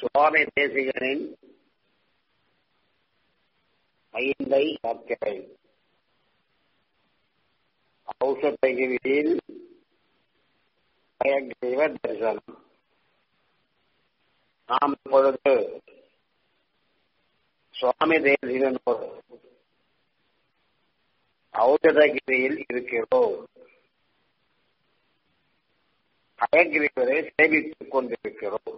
சுவாமி தேசிகனின் ஐந்தை யாத்திரை ஔஷதகிரியில் பயக்ரீவ தரிசனம் நாம் இப்பொழுது சுவாமி தேசிகனோடு ஔஷதகிரியில் இருக்கிறோம் பயகிரிவரை சேவித்துக் கொண்டிருக்கிறோம்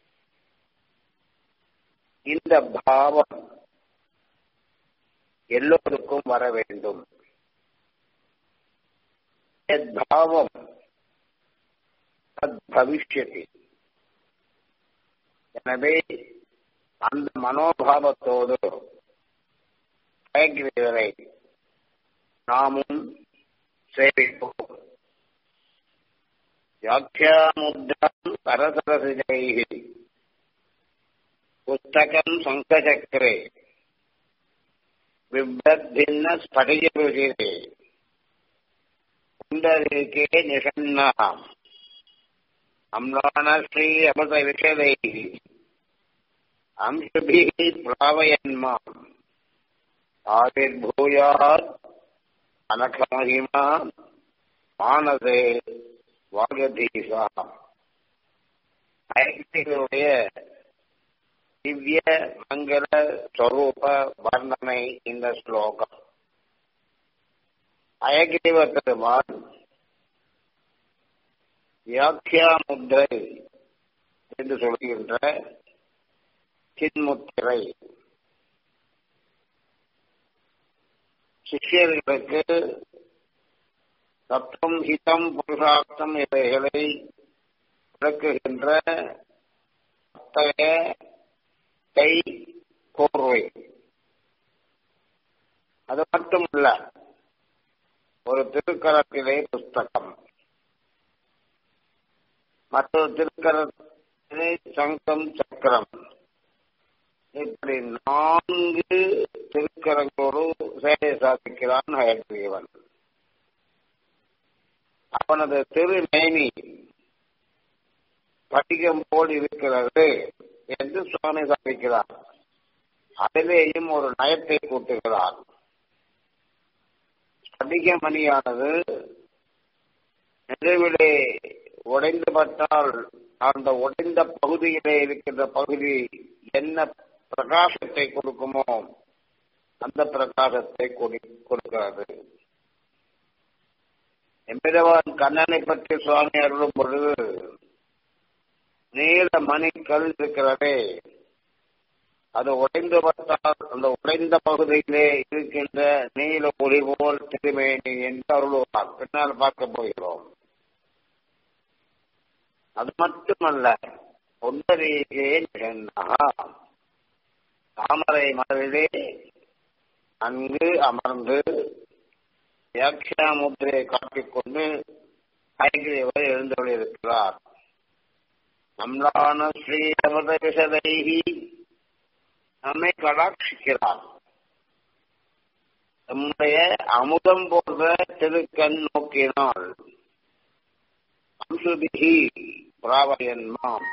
இந்த பாவம் எல்லோருக்கும் வர வேண்டும் பாவம் பவிஷ்யதி எனவே அந்த மனோபாவத்தோடு பயகிரிவரை நாமும் சேவிப்போம் व्याख्यामुद्रम् करसरसिजैः पुस्तकम् शङ्खचक्रे बिभ्रद्भिन्नस्फटिकरुचिरे पुण्डरीके निषण्णाम् अम्लानश्री अमृतविशदैः अंशुभिः प्लावयन्माम् आविर्भूयात् अनखमहिमा मानसे வாகதீசா ஐக்கியங்களுடைய திவ்ய மங்கள ஸ்வரூப வர்ணனை இந்த ஸ்லோகம் அயகிரிவ பெருமான் வியாக்கியா முத்திரை என்று சொல்கின்ற சின்முத்திரை சிஷ்யர்களுக்கு தத்துவம் ஹிதம் புருஷார்த்தம் இவைகளை விளக்குகின்ற அத்தகைய கை கோர்வை அது மட்டுமல்ல ஒரு திருக்கரத்திலே புஸ்தகம் மற்றொரு திருக்கரத்திலே சங்கம் சக்கரம் இப்படி நான்கு திருக்கரங்களோடு சேவை சாதிக்கிறான் ஹயக்ரீவன் அவனது திருமேனி படிகம் போல் இருக்கிறது என்று சுவாமி சாதிக்கிறார் அதிலேயும் ஒரு நயத்தை கூட்டுகிறார் படிகமணியானது நிலவிலே உடைந்துபட்டால் அந்த உடைந்த பகுதியிலே இருக்கின்ற பகுதி என்ன பிரகாசத்தை கொடுக்குமோ அந்த பிரகாசத்தை கொடுக்கிறது எம்பிரவான் கண்ணனை பற்றி சுவாமி அருளும் பொழுது நீல மணிக்கல் இருக்கிறதே அது உடைந்து பார்த்தால் அந்த உடைந்த பகுதியிலே இருக்கின்ற நீல ஒளி போல் திருமேனி என்று அருளுவார் பின்னால் பார்க்க போகிறோம் அது மட்டுமல்ல ஒன்றரையே தாமரை மலரிலே அங்கு அமர்ந்து வியாக்கியா முத்திரையை காட்டிக்கொண்டு ஐகிரியவர் எழுந்தொழிருக்கிறார் நம்லான ஸ்ரீ அமத விஷதைகி நம்மை கடாட்சிக்கிறார் நம்முடைய அமுதம் போன்ற திருக்கண் நோக்கினால் அம்சுபிகி பிராவயன்மாம்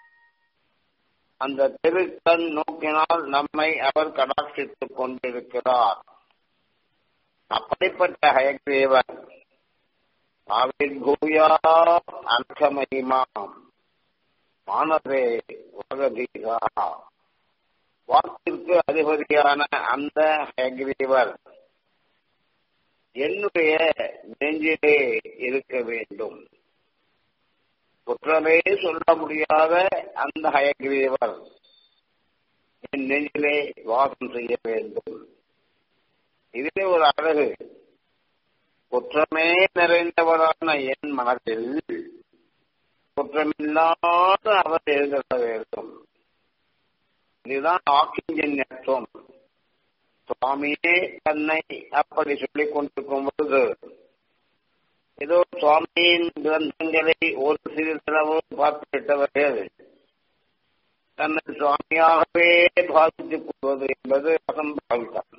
அந்த திருக்கண் நோக்கினால் நம்மை அவர் கடாட்சித்துக் கொண்டிருக்கிறார் அப்படிப்பட்ட ஹயக்ரீவன் ஆவிர்பூயா அர்த்தமகிமாம் மானசே வகதீசா வாக்கிற்கு அதிபதியான அந்த ஹயக்ரீவர் என்னுடைய நெஞ்சிலே இருக்க வேண்டும் குற்றமே சொல்ல முடியாத அந்த ஹயக்ரீவர் என் நெஞ்சிலே வாசம் செய்ய வேண்டும் இதுவே ஒரு அழகு குற்றமே நிறைந்தவரான என் மனத்தில் குற்றமில்லாத அவர் எழுத வேண்டும் இதுதான் ஆக்கிஞ்சன்யத்துவம் சுவாமியே தன்னை அப்படி சொல்லிக் கொண்டிருக்கும் பொழுது ஏதோ சுவாமியின் கிரந்தங்களை ஒரு சிறிதளவு பார்த்துவிட்டவர்கள் தன்னை சுவாமியாகவே பாதித்துக் கொள்வது என்பது அசம்பாவிதான்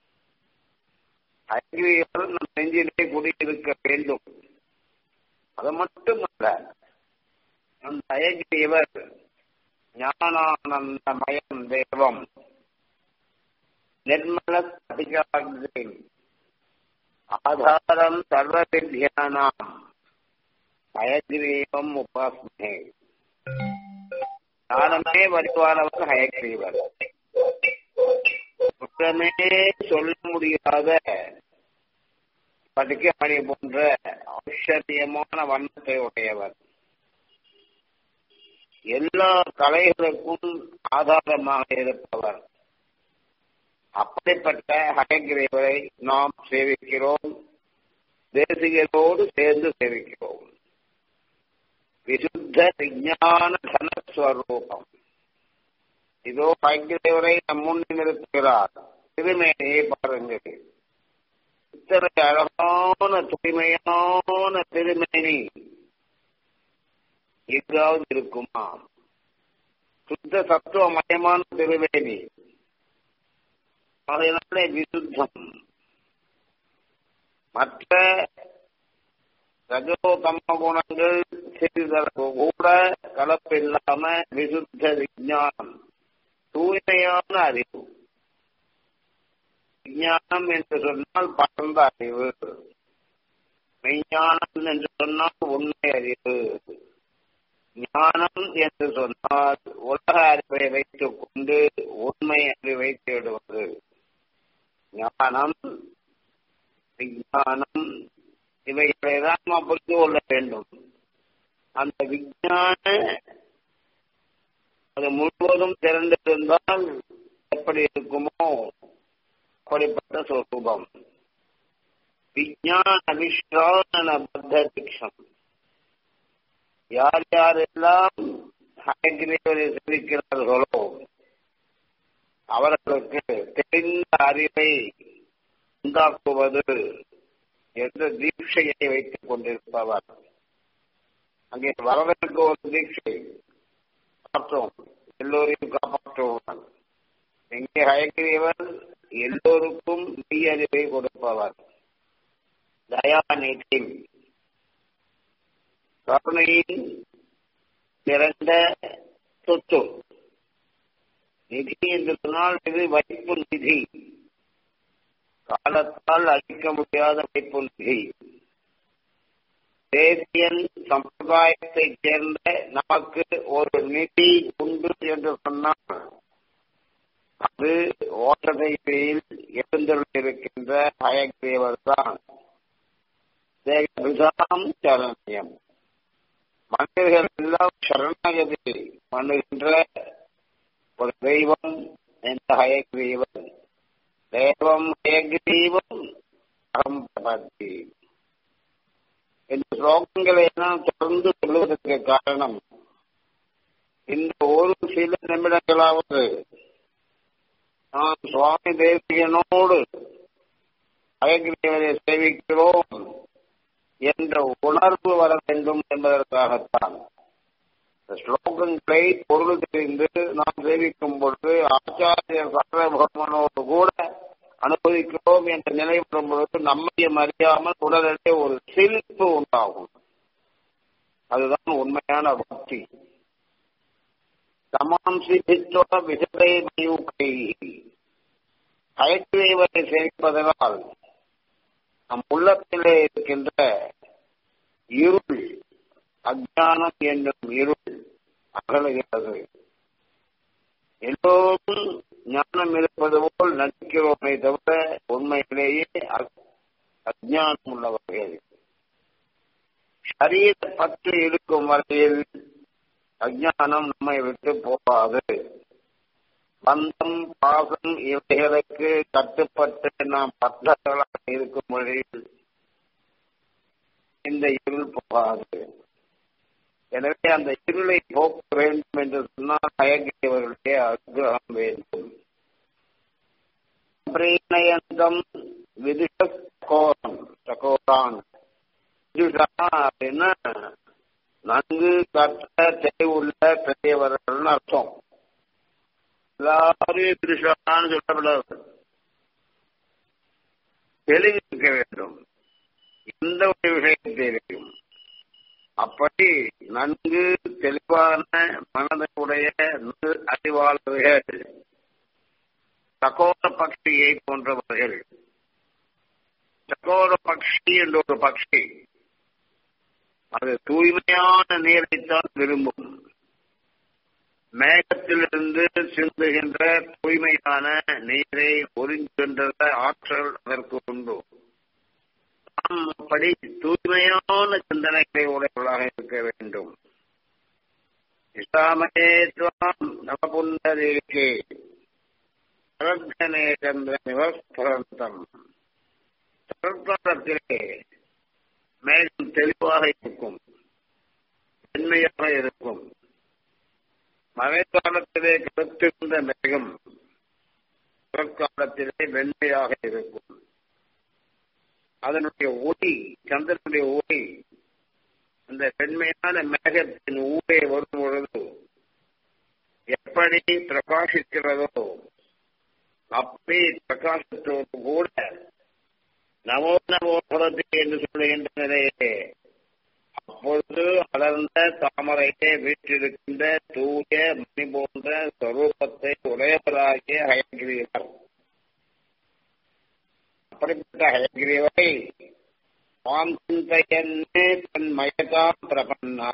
அங்கிரியவர் நம் நெஞ்சிலே குடியிருக்க வேண்டும் அது மட்டுமல்ல அந்த அயகிரியவர் ஞானானந்தமயம் தேவம் நிர்மல ஸ்படிகாகிரீம் ஆதாரம் சர்வவித்யானாம் ஹயக்ரீவம் உபாஸ்மே ஞானமே வடிவானவர் ஹயக்ரீவர் குற்றமே சொல்ல முடியாத படுக்கைமணி போன்ற ஆச்சரியமான வண்ணத்தை உடையவர் எல்லா கலைகளுக்கும் ஆதாரமாக இருப்பவர் அப்படிப்பட்ட ஹயகிரீவரை நாம் சேவிக்கிறோம் தேசிகளோடு சேர்ந்து சேவிக்கிறோம் விசுத்த விஞ்ஞான தனஸ்வரூபம் இதோ ஹயகிரீவரை நம் முன் நிறுத்துகிறார் திருமேனியை பாருங்கள் இத்தனை அழகான தூய்மையான திருமேனி எங்காவது இருக்குமா சுத்த சத்துவமயமான திருவேணி அதனாலே விசுத்தம் மற்ற ரஜோ தம குணங்கள் சிறிதளவு கூட கலப்பில்லாம விசுத்த விஞ்ஞானம் தூய்மையான அறிவு விஞ்ஞானம் என்று சொன்னால் பரந்த அறிவு மெய்ஞானம் என்று சொன்னால் உண்மை அறிவு ஞானம் என்று சொன்னால் உலக அறிவை வைத்துக் கொண்டு உண்மை அறிவை தேடுவது ஞானம் விஞ்ஞானம் இவைகளை தான் நாம் புரிந்து கொள்ள வேண்டும் அந்த விஞ்ஞான அது முழுவதும் திறந்திருந்தால் எப்படி இருக்குமோ அப்படிப்பட்ட சொரூபம் விஞ்ஞான விஸ்ரான பத்த திக்ஷம் யார் யாரெல்லாம் ஹயகிரீவரை சிரிக்கிறார்களோ அவர்களுக்கு தெரிந்த அறிவை உண்டாக்குவது என்ற தீட்சையை வைத்துக் கொண்டிருப்பவர் அங்கே வரவனுக்கு ஒரு தீட்சை பார்த்தோம் எல்லோரையும் காப்பாற்றுவான் எங்கே ஹயகிரீவன் எல்லோருக்கும் மெய் அறிவை கொடுப்பவர் தயாநிதி கருணையின் திறந்த சொத்து நிதி என்று சொன்னால் இது வைப்பு நிதி காலத்தால் அழிக்க முடியாத வைப்பு நிதி தேசியன் சம்பிரதாயத்தைச் சேர்ந்த நமக்கு ஒரு நிதி உண்டு என்று சொன்னால் அது ஓட்டதையில் எழுந்திருக்கின்ற பயக்கிரியவர் தான் தேகபிதாம் சரண்யம் மனிதர்கள் எல்லாம் சரணாகதி பண்ணுகின்ற ஒரு தெய்வம் என்ற ஹயக்ரீவன் தேவம் ஹயக்ரீவம் அகம் பிரபத்தி இந்த ஸ்லோகங்களை எல்லாம் தொடர்ந்து சொல்வதற்கு காரணம் இந்த ஒரு சில நிமிடங்களாவது நாம் சுவாமி தேசியனோடு அயகிரியவரை சேவிக்கிறோம் என்ற உணர்வு வர வேண்டும் என்பதற்காகத்தான் ஸ்லோகங்களை பொருள் தெரிந்து நாம் சேவிக்கும் பொழுது ஆச்சாரிய சர்வபகவனோடு கூட அனுபவிக்கிறோம் என்ற நிலை வரும் பொழுது நம்மையும் அறியாமல் உடலிலே ஒரு சிரிப்பு உண்டாகும் அதுதான் உண்மையான பக்தி சமாம்சி பித்தோட விசதை மயூக்கை கயற்றுவரை சேமிப்பதனால் நம் உள்ளத்திலே இருக்கின்ற இருள் அஜானம் என்னும் இருள் அகலுகிறது எல்லோரும் ஞானம் இருப்பது போல் நடிக்கிறோமே தவிர உண்மையிலேயே அஜானம் உள்ளவர்கள் சரீர பற்று இருக்கும் வரையில் அஜானம் நம்மை விட்டு போகாது பந்தம் பாசம் இவைகளுக்கு கட்டுப்பட்டு நாம் பத்தர்களாக இருக்கும் வழியில் இந்த இருள் போகாது எனவே அந்த இருளை போக்க வேண்டும் என்று சொன்னால் தயங்கியவர்களுடைய அனுகிரகம் வேண்டும் பிரீணயந்தம் விதுஷ கோரம் சகோரான் விதுஷா அப்படின்னா நன்கு கற்ற தெளிவுள்ள பெரியவர்கள் அர்த்தம் எல்லாரையும் விதுஷான்னு சொல்லப்படாது தெளிவிக்க வேண்டும் எந்த ஒரு விஷயத்தையும் அப்படி நன்கு தெளிவான மனதுடைய அறிவாளர்கள் சகோர பக்ஷியை போன்றவர்கள் சகோர பக்ஷி என்ற ஒரு பக்ஷி அது தூய்மையான நீரைத்தான் விரும்பும் மேகத்திலிருந்து சிந்துகின்ற தூய்மையான நீரை உறிஞ்சுகின்ற ஆற்றல் அதற்கு உண்டு நாம் அப்படி தூய்மையான சிந்தனைகளை உடையவர்களாக இருக்க வேண்டும் இஸ்லாமே துவாம் நவபுண்டதேகே சரத்தனே சந்திர நிவஸ்தரந்தம் சரத்காலத்திலே மேலும் தெளிவாக இருக்கும் வெண்மையாக இருக்கும் மழைக்காலத்திலே கருத்திருந்த மேகம் குளிர்காலத்திலே வெண்மையாக இருக்கும் அதனுடைய ஒளி சந்திரனுடைய ஒளி அந்த வெண்மையான மேகத்தின் ஊரே வரும் பொழுது எப்படி பிரகாசிக்கிறதோ அப்படி பிரகாசத்தோடு கூட நவோ நவோ பரதி என்று சொல்லுகின்ற நிலையிலே அப்பொழுது அடர்ந்த தாமரையே வீற்றிருக்கின்ற தூய மணி போன்ற ஸ்வரூபத்தை உடையவராகிய ஹயகிரீவர் அப்படிப்பட்ட ஹயகிரீவரை மாம் சிந்தையன்னு தன் மயதாம் பிரபன்னா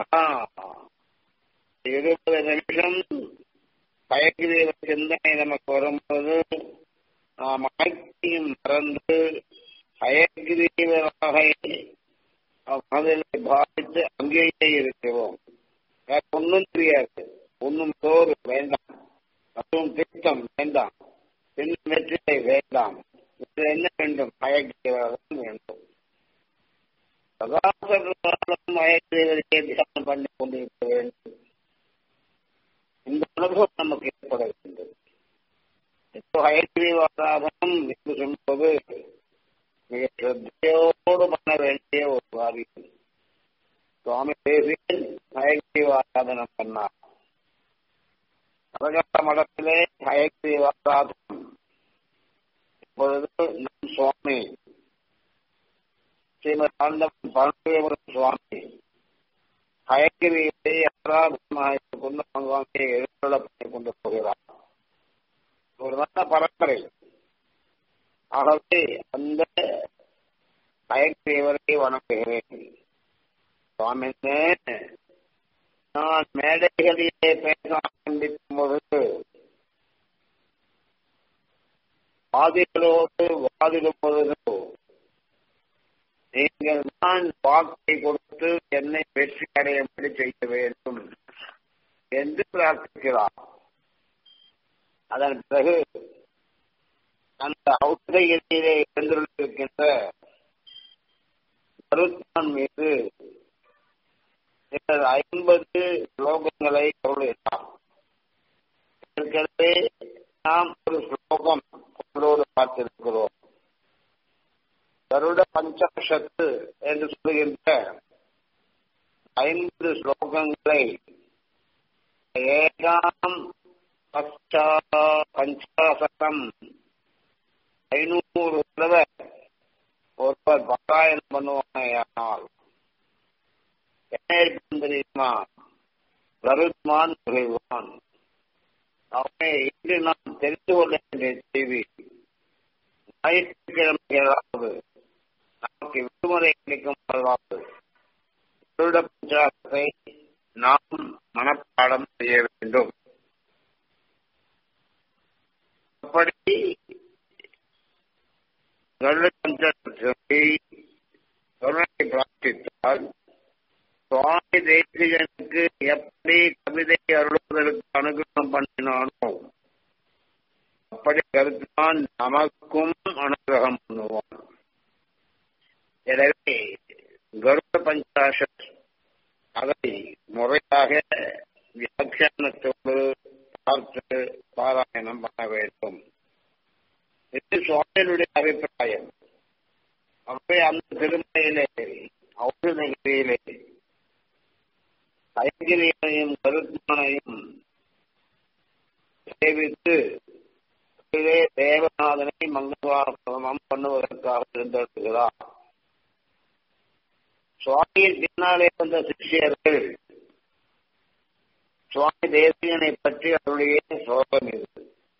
இருபது நிமிஷம் ஹயகிரீவ சிந்தனை நமக்கு வரும்போது நாம் அனைத்தையும் மறந்து ஹயகிரீவராக மனதில் பாதித்து அங்கேயே இருக்கிறோம் வேற ஒன்றும் தெரியாது ஒன்றும் சோறு வேண்டாம் அதுவும் திட்டம் வேண்டாம் இன்னும் வெற்றிலை வேண்டாம் இது என்ன வேண்டும் மயக்கியவர்கள் வேண்டும் சதாசகாலம் மயக்கியவரையே தியானம் பண்ணி கொண்டிருக்க வேண்டும் இந்த அனுபவம் நமக்கு ஏற்பட வேண்டும் இப்போ ஹயக்கிரீவாராதனம் என்று சொல்வது மிக சிரத்தையோடு பண்ண வேண்டிய ஒரு காரியம் சுவாமி தேசியன் ஹயக்கிரீவாராதனம் பண்ணார் அரகத்த மடத்திலே ஹயக்கிரீவாராதனம் இப்பொழுது நம் சுவாமி ஸ்ரீமத் ஆண்டவன் பரமேஸ்வரன் சுவாமி ஹயக்கிரியை ஆராதனமாக கொண்டு பகவானை எழுதப்பட்டுக் கொண்டு போகிறார் ஒரு நல்ல பரம்பரை ஆகவே அந்த பயக்கிரியவரை வணங்குகிறேன் சுவாமி நான் மேடைகளிலே பேச ஆரம்பிக்கும் பொழுது வாதிகளோடு வாதிடும் பொழுது நீங்கள் தான் வாக்கை கொடுத்து என்னை வெற்றி அடையும்படி செய்ய வேண்டும் என்று பிரார்த்திக்கிறார் அதன் பிறகு அந்த ஔஷதையிலே எழுந்திருக்கின்ற கருத்தான் மீது ஐம்பது ஸ்லோகங்களை அருளினார் ஏற்கனவே நாம் ஒரு ஸ்லோகம் உங்களோடு பார்த்திருக்கிறோம் கருட பஞ்சபஷத்து என்று சொல்லுகின்ற ஐந்து ஸ்லோகங்களை ஏகாம் பச்சா பஞ்சாசகம் ஐநூறு தடவை ஒருவர் பாராயணம் பண்ணுவானால் என்ன இருக்கும் தெரியுமா கருத்மான் புகைவான் அவனை இன்று நாம் தெரிந்து கொள்ள வேண்டிய செய்தி ஞாயிற்றுக்கிழமைகளாவது நமக்கு விடுமுறை கிடைக்கும் பொழுதாவது வருட பஞ்சாசத்தை நாம் மனப்பாடம் செய்ய வேண்டும் அப்படி வருட பஞ்சாசத்தை கருணை பிரார்த்தித்தால் சுவாமி தேசிகனுக்கு எப்படி கவிதை அருளுவதற்கு அனுகிரகம் பண்ணினானோ அப்படி கருத்தான் நமக்கும் அனுகிரகம் பண்ணுவான் எனவே கருட பஞ்சாஷத் அதை முறையாக வியாக்கியானத்தோடு பார்த்து பாராயணம் பண்ண வேண்டும் இது சுவாமியினுடைய அபிப்பிராயம் அவை அந்த திருமலையிலே ஔஷதகிரியிலே ஐங்கிரியனையும் கருத்மனையும் சேவித்து தேவநாதனை மங்களவாரமம் பண்ணுவதற்காக தேர்ந்தெடுக்கிறார் சுவாமியின் பின்னாலே வந்த சிஷ்யர்கள் சுவாமி தேசியனை பற்றி அவருடைய சோகம் இது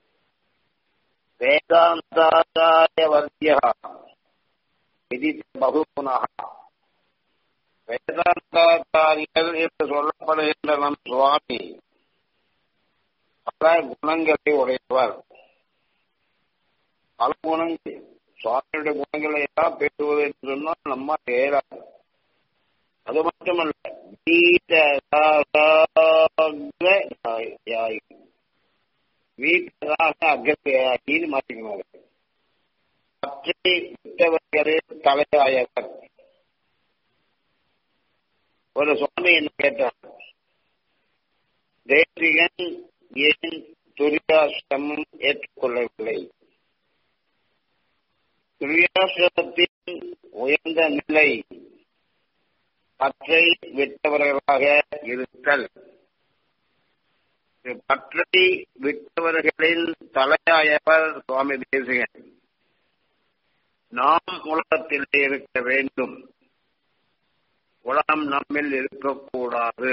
வேதாந்தாச்சாரிய வர்த்தியா விதி பகுகுணா வேதாந்தாச்சாரியர் என்று சொல்லப்படுகின்ற நம் சுவாமி பல குணங்களை உடையவர் பல குணங்கள் சுவாமியுடைய குணங்களை எல்லாம் பேசுவது என்று சொன்னால் நம்ம ஏறாது அது மட்டுமல்ல வீட்டராக அகத்தியாகின்னு மாற்றிக்கணும் பச்சை விட்டவர்களில் தலையாயவர் ஒரு சுவாமி என்ன கேட்டார் தேசிகன் ஏன் துரியாசிரமம் ஏற்றுக்கொள்ளவில்லை துரியாசிரமத்தின் உயர்ந்த நிலை பற்றை விட்டவர்களாக இருத்தல் பற்றை விட்டவர்களின் தலையாயவர் சுவாமி தேசிகன் நாம் உலகத்திலே இருக்க வேண்டும் உலகம் நம்மில் இருக்கக்கூடாது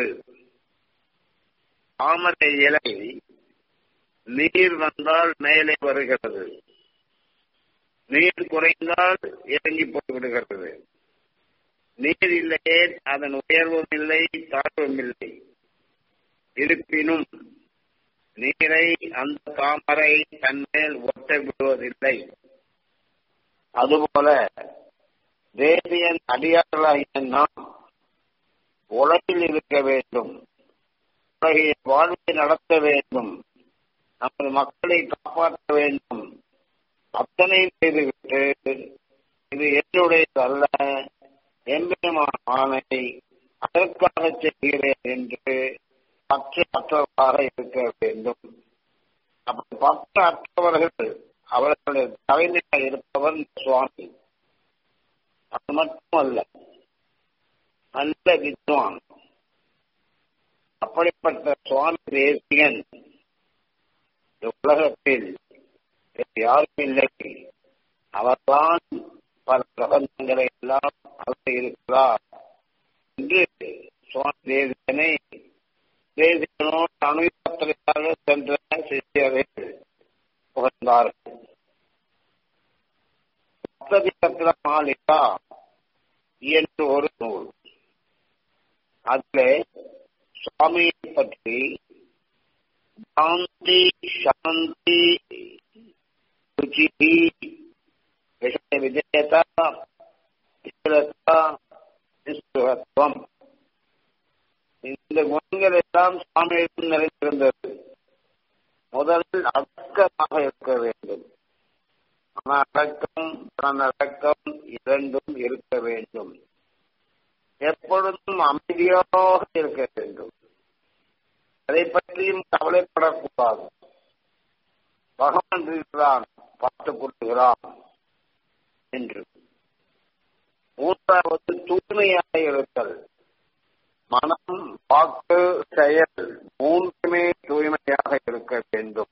தாமரை இலை நீர் வந்தால் மேலே வருகிறது நீர் குறைந்தால் இறங்கி போய்விடுகிறது நீர் இல்லையே அதன் உயர்வும் இல்லை தாழ்வும் இல்லை இருப்பினும் நீரை அந்த தாமரை தன்மேல் ஒட்ட விடுவதில்லை அதுபோல தேசியன் அடியார்களாகிய நாம் உலகில் இருக்க வேண்டும் உலகிய வாழ்வை நடத்த வேண்டும் நமது மக்களை காப்பாற்ற வேண்டும் அத்தனை செய்துவிட்டு இது என்னுடையது அல்ல எம்பெருமானை அதற்காக செய்கிறேன் என்று பற்று அற்றவராக இருக்க வேண்டும் அப்படி பற்று அற்றவர்கள் அவர்களுடைய தலைமையாக இருப்பவர் சுவாமி அது மட்டுமல்ல நல்ல வித்வான் அப்படிப்பட்ட சுவாமி தேசியன் உலகத்தில் யாரும் இல்லை அவர்தான் பல பிரபந்தங்களை எல்லாம் அவர் இருக்கிறார் என்று சுவாமி தேசியனை தேசியனோடு அணுயாத்திரையாக சென்ற சிஷியர்கள் புகழ்ந்தார்கள் சப்ததிகத்திர மாலிகா என்று ஒரு நூல் அதிலே சுவாமியை பற்றி சாந்தி சாந்தி ருச்சி விஷய விஜயதா நிஸ்துவம் இந்த குணங்கள் எல்லாம் சுவாமியிடம் நிறைந்திருந்தது முதலில் அடக்கமாக இருக்க வேண்டும் மன அடக்கம் பிறனடக்கம் இரண்டும் இருக்க வேண்டும் எப்பொழுதும் அமைதியாக இருக்க வேண்டும் அதை பற்றியும் கவலைப்படக்கூடாது பகவான் இருக்கிறான் பார்த்துக் கொள்கிறான் என்று மூன்றாவது தூய்மையாக இருத்தல் மனம் வாக்கு செயல் மூன்றுமே தூய்மையாக இருக்க வேண்டும்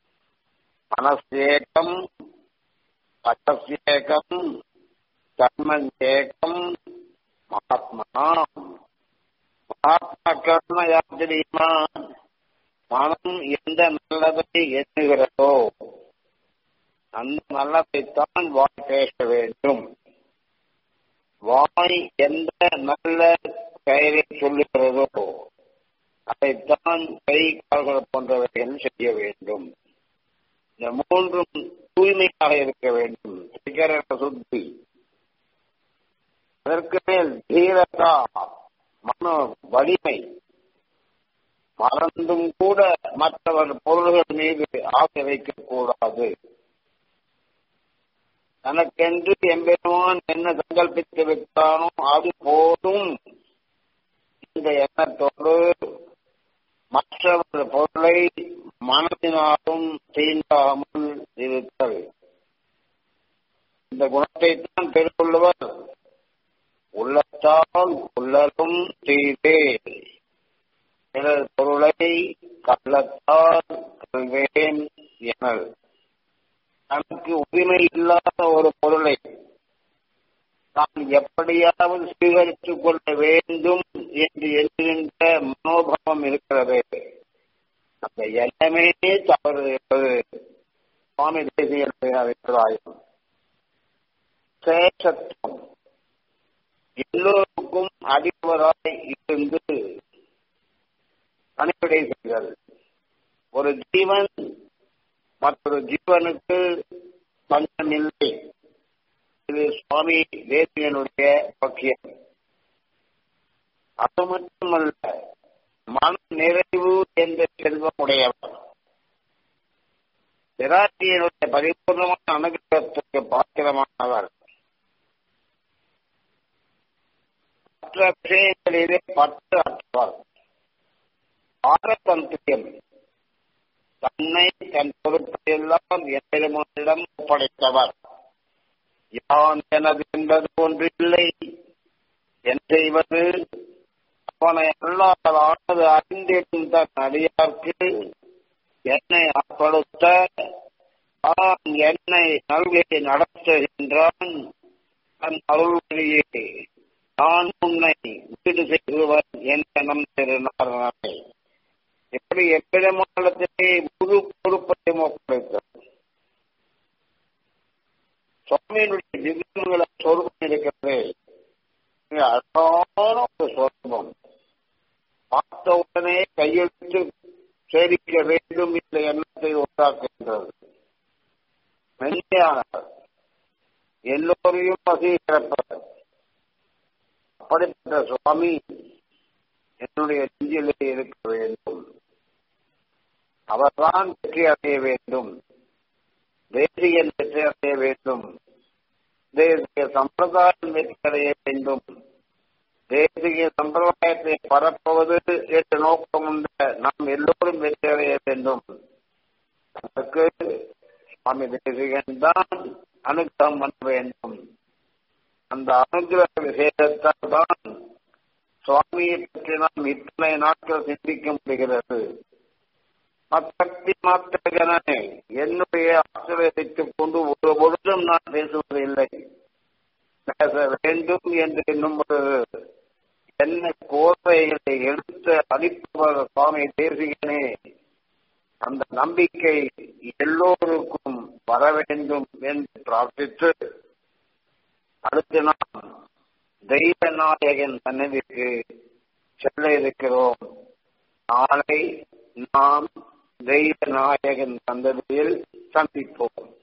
மனசேகம் பட்டசேகம் கர்மஞ்சேகம் மகாத்மா மகாத்மா கர்ம யார் தெரியுமா மனம் எந்த நல்லதை எண்ணுகிறதோ அந்த நல்லதைத்தான் வாய் பேச வேண்டும் வாய் எந்த நல்ல பெயரை சொல்லுகிறதோ அதைத்தான் கை கால்கள் போன்றவைகள் செய்ய வேண்டும் இந்த மூன்றும் தூய்மையாக இருக்க வேண்டும் சிகரக சுத்தி அதற்கு மேல் தீரதா மன வலிமை மறந்தும் கூட மற்றவர் பொருள்கள் மீது ஆசை வைக்கக்கூடாது தனக்கென்று எம்பெருமான் என்ன சங்கல்பித்து விட்டானோ அது போதும் இந்த எண்ணத்தோடு மற்றவர் பொருளை மனதினாலும் தீண்டாமல் இருத்தல் இந்த குணத்தை தான் பெற்றுள்ளவர் உள்ளத்தால் உள்ளலும் தீரே பிறர் பொருளை கள்ளத்தால் கல்வேன் எனல் தனக்கு உரிமை இல்லாத ஒரு பொருளை நான் எப்படியாவது சுவீகரித்துக் கொள்ள வேண்டும் என்று எண்ணுகின்ற மனோபாவம் இருக்கிறது அந்த எண்ணமே தவறு என்பது சுவாமி தேசிய அபிப்பிராயம் சேஷத்துவம் எல்லோருக்கும் அடிப்பவராய் இருந்து பணிவிடை செய்தல் ஒரு ஜீவன் மற்றொரு ஜீவனுக்கு பஞ்சமில்லை இது சுவாமி தேசியனுடைய பக்கியம் அது மட்டுமல்ல மன நிறைவு என்ற செல்வம் உடையவர் பிராட்டியனுடைய பரிபூர்ணமான அனுகிரகத்துக்கு பாத்திரமானவர் மற்ற விஷயங்களிலே பற்று அற்றவர் பாரதந்திரியம் தன்னை தன் பொறுப்பையெல்லாம் எம்பெருமானிடம் ஒப்படைத்தவர் யான் எனது என்பது ஒன்றில்லை என் செய்வது அவனை அல்லாத ஆனது அறிந்திடும் தன் அடியார்க்கு என்னை ஆட்படுத்த அவன் என்னை நல்கையை நடத்துகின்றான் தன் அருள் வழியே நான் உன்னை வீடு செய்துவன் என்ற நம் திருநாளே எப்படி எப்பிடமானத்திலே முழு பொறுப்பையும் ஒப்படைத்தார் சுவாமியினுடைய திவ்யங்கள சொருபம் இருக்கிறது அழகான ஒரு சொருபம் பார்த்த உடனே கையெழுத்து சேரிக்க வேண்டும் என்ற எண்ணத்தை உண்டாக்குகின்றது மென்மையானவர் எல்லோரையும் வசீகரப்பவர் அப்படிப்பட்ட சுவாமி என்னுடைய நெஞ்சிலே இருக்க வேண்டும் அவர்தான் வெற்றி அடைய வேண்டும் தேசியன் வெற்றி அடைய வேண்டும் தேசிய சம்பிரதாயம் வெற்றி அடைய வேண்டும் தேசிய சம்பிரதாயத்தை பரப்புவது என்ற நோக்கம் உள்ள நாம் எல்லோரும் வெற்றி அடைய வேண்டும் அதற்கு சுவாமி தேசிகன் தான் அனுகிரகம் பண்ண வேண்டும் அந்த அனுகிரக விசேஷத்தால் தான் சுவாமியை பற்றி நாம் இத்தனை நாட்கள் சிந்திக்க முடிகிறது மத்தக்தி மாத்திர ஜனனே என்னுடைய ஆசிரியத்தைக் கொண்டு ஒரு பொழுதும் நான் பேசுவதில்லை பேச வேண்டும் என்று எண்ணும் பொழுது என்ன கோர்வைகளை எடுத்து அளிப்பவர் சுவாமி தேசிகனே அந்த நம்பிக்கை எல்லோருக்கும் வர வேண்டும் என்று பிரார்த்தித்து அடுத்து நாம் தெய்வ நாயகன் சன்னதிக்கு செல்ல இருக்கிறோம் நாளை நாம் தெய்வ நாயகன் சந்ததியில் சந்திப்போம்